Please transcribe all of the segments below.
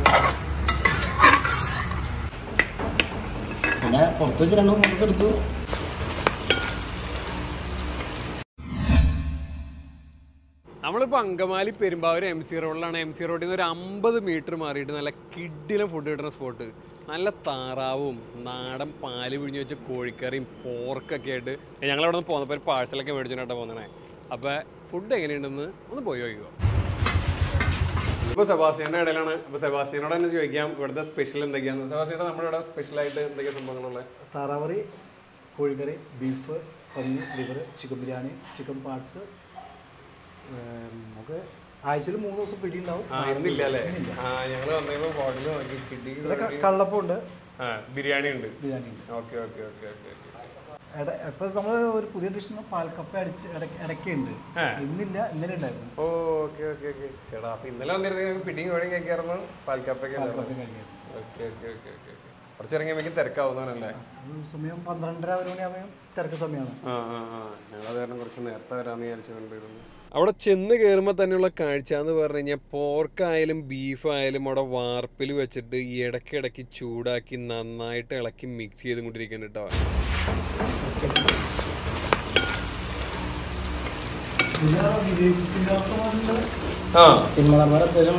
പിന്നെ പുറത്ത് വെച്ച് രണ്ടും പുറത്തെടുത്തു നമ്മളിപ്പോൾ അങ്കമാലി പെരുമ്പാവൂർ എം സി റോഡിലാണ് എം സി റോഡിൽ നിന്ന് ഒരു അമ്പത് മീറ്റർ മാറിയിട്ട് നല്ല കിഡിലും ഫുഡ് കിട്ടുന്ന സ്പോട്ട് നല്ല താറാവും നാടൻ പാല് പിഴിഞ്ഞ് വെച്ച കോഴിക്കറിയും പോർക്കൊക്കെ ആയിട്ട് ഞങ്ങളവിടെ നിന്ന് പോകുന്നപ്പോൾ ഒരു പാഴ്സലൊക്കെ മേടിച്ചിട്ടാണ് പോകുന്നേ അപ്പോൾ ഫുഡ് എങ്ങനെയുണ്ടെന്ന് ഒന്ന് പോയി നോക്കിക്കോ ഇപ്പോൾ സെബാസ്റ്റ്യൻ്റെ ഇടയിലാണ് അപ്പോൾ സെബാസ്റ്റ്യനോട് തന്നെ ചോദിക്കാം ഇവിടുത്തെ സ്പെഷ്യൽ എന്തൊക്കെയാണ് സെബാസ്റ്റ്യൻ്റെ നമ്മുടെ ഇവിടെ സ്പെഷ്യലായിട്ട് എന്തൊക്കെയാ സംഭവങ്ങളുള്ളത് താറാവറി കോഴിക്കറി ബീഫ് പന്നി liver chicken biryani chicken parts നമുക്ക് ആഴ്ചയിൽ മൂന്ന് ദിവസം പിടി ഉണ്ടാവും ആ ഇന്നില്ല അല്ലേ ആ ഞങ്ങൾ വന്നപ്പോൾ ഹോട്ടലിൽ നോക്കി കിട്ടി പിന്നെ ക- കള്ളപ്പമുണ്ട് ആ ബിരിയാണി ഉണ്ട് ബിരിയാണി ഉണ്ട് okay okay okay okay okay ഇട ഇപ്പം നമ്മൾ ഒരു പുതിയ ഡിഷ് പാൽക്കപ്പ അടിച്ച് ഇടയ്ക്ക് ഇടയ്ക്കുണ്ട് ആ. ഇന്നില്ല ഇന്നലെ ഉണ്ടായിരുന്നു ഓ ഓക്കെ ഓക്കെ ഓക്കെ ചേട്ടാ അപ്പൊ ഇന്നലെ വന്നിരുന്നെങ്കിൽ പിടിയും കോഴിയും കഴിക്കാറുണ്ട് പാൽക്കാപ്പൊക്കെ പാൽക്കപ്പ കഴിക്കുന്നത് ഓക്കെ ഓക്കെ ഓക്കെ ഓക്കെ കുറച്ചിറങ്ങിയപ്പോൾ തിരക്കാവുന്നതാണല്ലേ ഒരു സമയം പന്ത്രണ്ടര ഒരു മണിയാകുമ്പോൾ തിരക്ക് സമയമാണ് ആ ആ ആ ഞങ്ങളത് കാരണം കുറച്ച് നേരത്തെ വരാമെന്ന് വിചാരിച്ചുകൊണ്ടിരുന്നു അവിടെ ചെന്ന് കയറുമ്പോൾ തന്നെയുള്ള കാഴ്ച എന്ന് പറഞ്ഞു കഴിഞ്ഞാൽ പോർക്കായാലും ബീഫായാലും അവിടെ വാർപ്പിൽ വെച്ചിട്ട് ഇടയ്ക്കിടയ്ക്ക് ചൂടാക്കി നന്നായിട്ട് ഇളക്കി മിക്സ് ചെയ്തുകൊണ്ടിരിക്കുന്നുണ്ട് കേട്ടോ ആ സിനിമ നടന്മാർ അത്യാവശ്യം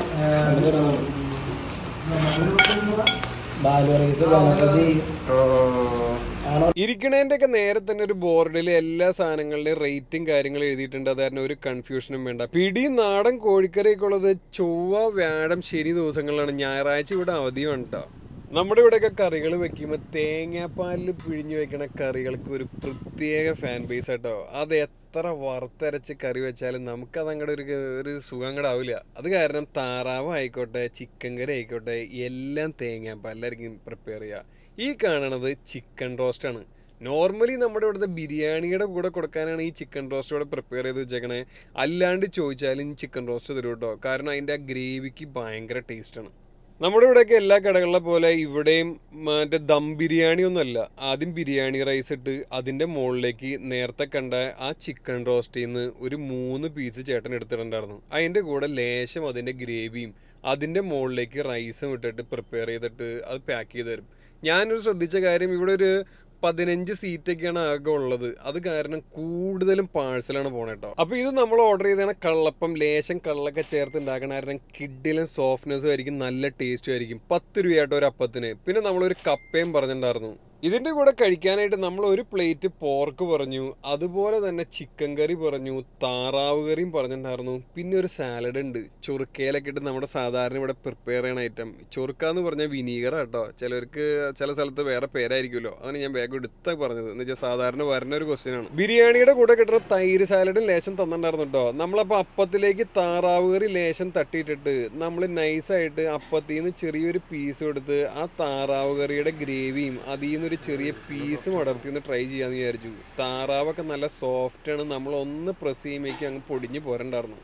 ബാലു റൈസ് ഗണപതി ഇരിക്കണേന്റെ ഒക്കെ നേരെ തന്നെ ഒരു ബോർഡിൽ എല്ലാ സാധനങ്ങളുടെയും റേറ്റും കാര്യങ്ങളും എഴുതിയിട്ടുണ്ട് അത് കാരണം ഒരു കൺഫ്യൂഷനും വേണ്ട പിടി നാടൻ കോഴിക്കറിയൊക്കെ ഉള്ളത് ചൊവ്വ വ്യാഴം ശനി ദിവസങ്ങളിലാണ് ഞായറാഴ്ച ഇവിടെ അവധിയാണ് കേട്ടോ നമ്മുടെ ഇവിടെയൊക്കെ കറികൾ വെക്കുമ്പോൾ തേങ്ങാപ്പാലിൽ പിഴിഞ്ഞു വെക്കണ കറികൾക്ക് ഒരു പ്രത്യേക ഫാൻ ബേസ് ആട്ടോ അത് എത്ര വറുത്തരച്ച് കറി വെച്ചാലും നമുക്കത് അങ്ങോട്ട് ഒരു ഒരു സുഖം കൂടെ ആവില്ല അത് കാരണം താറാവ് ആയിക്കോട്ടെ ചിക്കൻ കറി ആയിക്കോട്ടെ എല്ലാം തേങ്ങാപ്പാലിലായിരിക്കും പ്രിപ്പയർ ചെയ്യുക ഈ കാണണത് ചിക്കൻ റോസ്റ്റ് ആണ് നോർമലി നമ്മുടെ ഇവിടുത്തെ ബിരിയാണിയുടെ കൂടെ കൊടുക്കാനാണ് ഈ ചിക്കൻ റോസ്റ്റ് ഇവിടെ പ്രിപ്പയർ ചെയ്ത് വെച്ചേക്കണേ അല്ലാണ്ട് ചോദിച്ചാലും ചിക്കൻ റോസ്റ്റ് തരും കേട്ടോ കാരണം അതിൻ്റെ ആ ഗ്രേവിക്ക് ഭയങ്കര ടേസ്റ്റാണ് നമ്മുടെ ഇവിടെയൊക്കെ എല്ലാ കടകളിലെ പോലെ ഇവിടെയും മറ്റേ ദം ബിരിയാണി ഒന്നുമല്ല ആദ്യം ബിരിയാണി റൈസ് ഇട്ട് അതിൻ്റെ മുകളിലേക്ക് നേരത്തെ കണ്ട ആ ചിക്കൻ റോസ്റ്റിൽ നിന്ന് ഒരു മൂന്ന് പീസ് ചേട്ടൻ എടുത്തിട്ടുണ്ടായിരുന്നു അതിൻ്റെ കൂടെ ലേശം അതിൻ്റെ ഗ്രേവിയും അതിൻ്റെ മുകളിലേക്ക് റൈസും ഇട്ടിട്ട് പ്രിപ്പയർ ചെയ്തിട്ട് അത് പാക്ക് ചെയ്ത് തരും ഞാനൊരു ശ്രദ്ധിച്ച കാര്യം ഇവിടെ ഒരു പതിനഞ്ച് സീറ്റൊക്കെയാണ് ആകെ ഉള്ളത് അത് കാരണം കൂടുതലും പാഴ്സലാണ് പോണേട്ടോ അപ്പൊ ഇത് നമ്മൾ ഓർഡർ ചെയ്തതാണ് കള്ളപ്പം ലേശം കള്ളൊക്കെ ചേർത്ത് ഉണ്ടാക്കണ കാരണം കിഡിലും സോഫ്റ്റ്നെസ്സും ആയിരിക്കും നല്ല ടേസ്റ്റും ആയിരിക്കും പത്ത് രൂപയാട്ടോ ഒരു അപ്പത്തിന് പിന്നെ നമ്മളൊരു കപ്പയും പറഞ്ഞിട്ടുണ്ടായിരുന്നു ഇതിന്റെ കൂടെ കഴിക്കാനായിട്ട് നമ്മൾ ഒരു പ്ലേറ്റ് പോർക്ക് പറഞ്ഞു അതുപോലെ തന്നെ ചിക്കൻ കറി പറഞ്ഞു താറാവ് കറിയും പറഞ്ഞിട്ടുണ്ടായിരുന്നു പിന്നെ ഒരു സാലഡ് ഉണ്ട് ചൊറുക്കയിലൊക്കെ ഇട്ട് നമ്മുടെ സാധാരണ ഇവിടെ പ്രിപ്പയർ ചെയ്യണ ഐറ്റം ചൊറുക്ക എന്ന് പറഞ്ഞാൽ വിനീഗർ കേട്ടോ ചിലർക്ക് ചില സ്ഥലത്ത് വേറെ പേരായിരിക്കുമല്ലോ അതാണ് ഞാൻ വേഗം എടുത്ത പറഞ്ഞത് എന്ന് വെച്ചാൽ സാധാരണ വരുന്ന ഒരു ക്വസ്റ്റ്യൻ ആണ് ബിരിയാണിയുടെ കൂടെ കിട്ടുന്ന തൈര് സാലഡും ലേശം തന്നിട്ടുണ്ടായിരുന്നു കേട്ടോ നമ്മളപ്പോൾ അപ്പത്തിലേക്ക് താറാവ് കറി ലേശം തട്ടിയിട്ടിട്ട് നമ്മൾ നൈസായിട്ട് അപ്പത്തിൽ നിന്ന് ചെറിയൊരു പീസ് എടുത്ത് ആ താറാവ് കറിയുടെ ഗ്രേവിയും അതിൽ നിന്ന് ഒരു ചെറിയ പീസും അടർത്തി ഒന്ന് ട്രൈ ചെയ്യാന്ന് വിചാരിച്ചു താറാവൊക്കെ നല്ല സോഫ്റ്റ് ആണ് നമ്മൾ ഒന്ന് പ്രസ് ചെയ്യുമ്പോഴേക്കും അങ്ങ് പൊടിഞ്ഞ് പോരണ്ടായിരുന്നു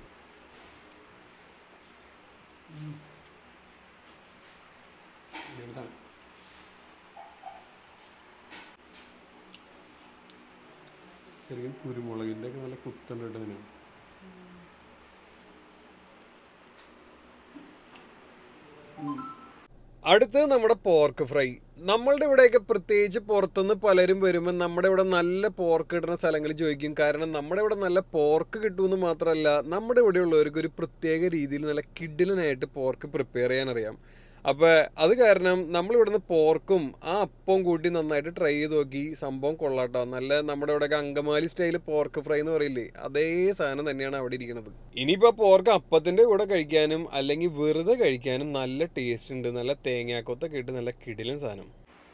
ചെറിയ കുരുമുളകിൻ്റെ ഒക്കെ നല്ല കുത്തുണ്ട് ഇതിന് അടുത്തത് നമ്മുടെ പോർക്ക് ഫ്രൈ നമ്മളുടെ ഇവിടെയൊക്കെ പ്രത്യേകിച്ച് പുറത്തുനിന്ന് പലരും വരുമ്പോൾ നമ്മുടെ ഇവിടെ നല്ല പോർക്ക് കിട്ടുന്ന സ്ഥലങ്ങളിൽ ചോദിക്കും കാരണം നമ്മുടെ ഇവിടെ നല്ല പോർക്ക് കിട്ടുമെന്ന് മാത്രമല്ല നമ്മുടെ ഇവിടെ ഉള്ളവർക്ക് ഒരു പ്രത്യേക രീതിയിൽ നല്ല കിഡിലനായിട്ട് പോർക്ക് പ്രിപ്പയർ ചെയ്യാൻ അറിയാം അപ്പോൾ അത് കാരണം നമ്മൾ ഇവിടുന്ന് പോർക്കും ആ അപ്പവും കൂട്ടി നന്നായിട്ട് ട്രൈ ചെയ്ത് നോക്കി സംഭവം കൊള്ളാട്ടോ നല്ല നമ്മുടെ ഇവിടെയൊക്കെ അങ്കമാലി സ്റ്റൈൽ പോർക്ക് ഫ്രൈ എന്ന് പറയില്ലേ അതേ സാധനം തന്നെയാണ് അവിടെ ഇരിക്കുന്നത് ഇനിയിപ്പോൾ പോർക്ക് അപ്പത്തിൻ്റെ കൂടെ കഴിക്കാനും അല്ലെങ്കിൽ വെറുതെ കഴിക്കാനും നല്ല ടേസ്റ്റ് ഉണ്ട് നല്ല തേങ്ങാക്കൊത്തൊക്കെ ഇട്ട് നല്ല കിടിലൻ സാധനം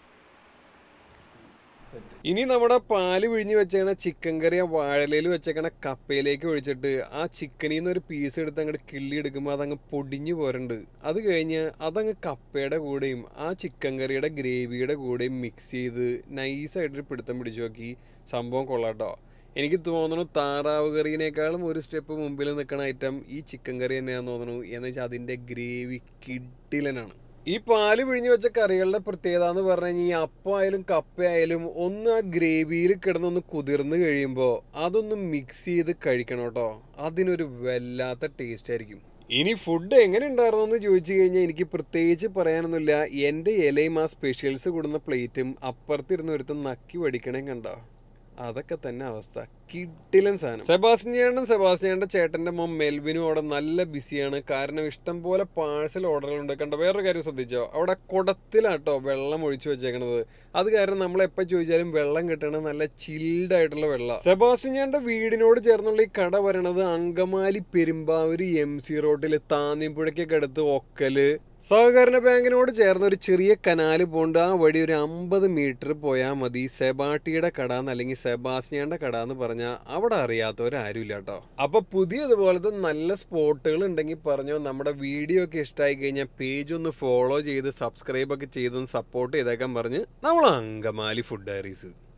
ഇനി നമ്മുടെ പാല് പിഴിഞ്ഞ് വെച്ചേക്കണ ചിക്കൻ കറി ആ വാഴലയിൽ വെച്ചേക്കണ കപ്പയിലേക്ക് ഒഴിച്ചിട്ട് ആ ചിക്കനിൽ നിന്ന് ഒരു പീസ് എടുത്ത് അങ്ങോട്ട് കിള്ളി എടുക്കുമ്പോൾ അതങ്ങ് പൊടിഞ്ഞു പോരുന്നുണ്ട് അത് കഴിഞ്ഞ് അതങ്ങ് കപ്പയുടെ കൂടെയും ആ ചിക്കൻ കറിയുടെ ഗ്രേവിയുടെ കൂടെയും മിക്സ് ചെയ്ത് നൈസായിട്ടൊരു പിടുത്തം പിടിച്ചു നോക്കി സംഭവം കൊള്ളാട്ടോ എനിക്ക് തോന്നുന്നു താറാവ് കറിയിനേക്കാളും ഒരു സ്റ്റെപ്പ് മുമ്പിൽ നിൽക്കുന്ന ഐറ്റം ഈ ചിക്കൻ കറി തന്നെയാണെന്ന് തോന്നുന്നു എന്ന് വെച്ചാൽ അതിൻ്റെ ഗ്രേവി കിഡിലനാണ് ഈ പാല് പിഴിഞ്ഞ് വെച്ച കറികളുടെ പ്രത്യേകത എന്ന് പറഞ്ഞു കഴിഞ്ഞാൽ ഈ അപ്പമായാലും കപ്പയായാലും ഒന്ന് ആ ഗ്രേവിയിൽ കിടന്നൊന്ന് കുതിർന്ന് കഴിയുമ്പോൾ അതൊന്ന് മിക്സ് ചെയ്ത് കഴിക്കണം കേട്ടോ അതിനൊരു വല്ലാത്ത ടേസ്റ്റ് ആയിരിക്കും ഇനി ഫുഡ് എങ്ങനെ ഉണ്ടായിരുന്നു എന്ന് ചോദിച്ചു കഴിഞ്ഞാൽ എനിക്ക് പ്രത്യേകിച്ച് പറയാനൊന്നുമില്ല എൻ്റെ ഇലയും ആ സ്പെഷ്യൽസ് കൊടുന്ന പ്ലേറ്റും അപ്പുറത്തിരുന്ന് ഒരുത്തം നക്കി വടിക്കണേ കണ്ടോ അതൊക്കെ തന്നെ അവസ്ഥ കിട്ടിലൻ സാധനം സെബാസ്റ്റിയാണ്ടും സെബാസ്റ്റിയാന്റെ ചേട്ടന്റെ മോൻ മെൽവിനും അവിടെ നല്ല ബിസിയാണ് കാരണം ഇഷ്ടം പോലെ പാഴ്സൽ ഓർഡറുകളുണ്ട് കണ്ടോ വേറൊരു കാര്യം ശ്രദ്ധിച്ചോ അവിടെ കുടത്തിലാട്ടോ വെള്ളം ഒഴിച്ചു വെച്ചേക്കണത് അത് കാരണം നമ്മൾ എപ്പോൾ ചോദിച്ചാലും വെള്ളം കിട്ടണത് നല്ല ചിൽഡ് ആയിട്ടുള്ള വെള്ളം സെബാസ്റ്റിയാന്റെ വീടിനോട് ചേർന്നുള്ള ഈ കട വരണത് അങ്കമാലി പെരുമ്പാവൂര് എം സി റോഡിൽ താന്നിപ്പുഴയ്ക്കൊക്കെ അടുത്ത് ഒക്കല് സഹകരണ ബാങ്കിനോട് ചേർന്ന് ഒരു ചെറിയ കനാല് പോണ്ട് ആ വഴി ഒരു അമ്പത് മീറ്റർ പോയാൽ മതി സെബാട്ടിയുടെ കട എന്ന് അല്ലെങ്കിൽ സെബാസ്റ്റിയാന്റെ കട എന്ന് പറഞ്ഞാൽ അവിടെ അറിയാത്തവരാരും ഇല്ല കേട്ടോ അപ്പൊ പുതിയതുപോലത്തെ നല്ല സ്പോട്ടുകൾ ഉണ്ടെങ്കിൽ പറഞ്ഞോ നമ്മുടെ വീഡിയോ ഒക്കെ ഇഷ്ടമായി കഴിഞ്ഞാൽ പേജ് ഒന്ന് ഫോളോ ചെയ്ത് സബ്സ്ക്രൈബ് ഒക്കെ ചെയ്തൊന്ന് സപ്പോർട്ട് ചെയ്തേക്കാൻ പറഞ്ഞ് നമ്മൾ അങ്കമാലി ഫുഡ് ഡയറീസ്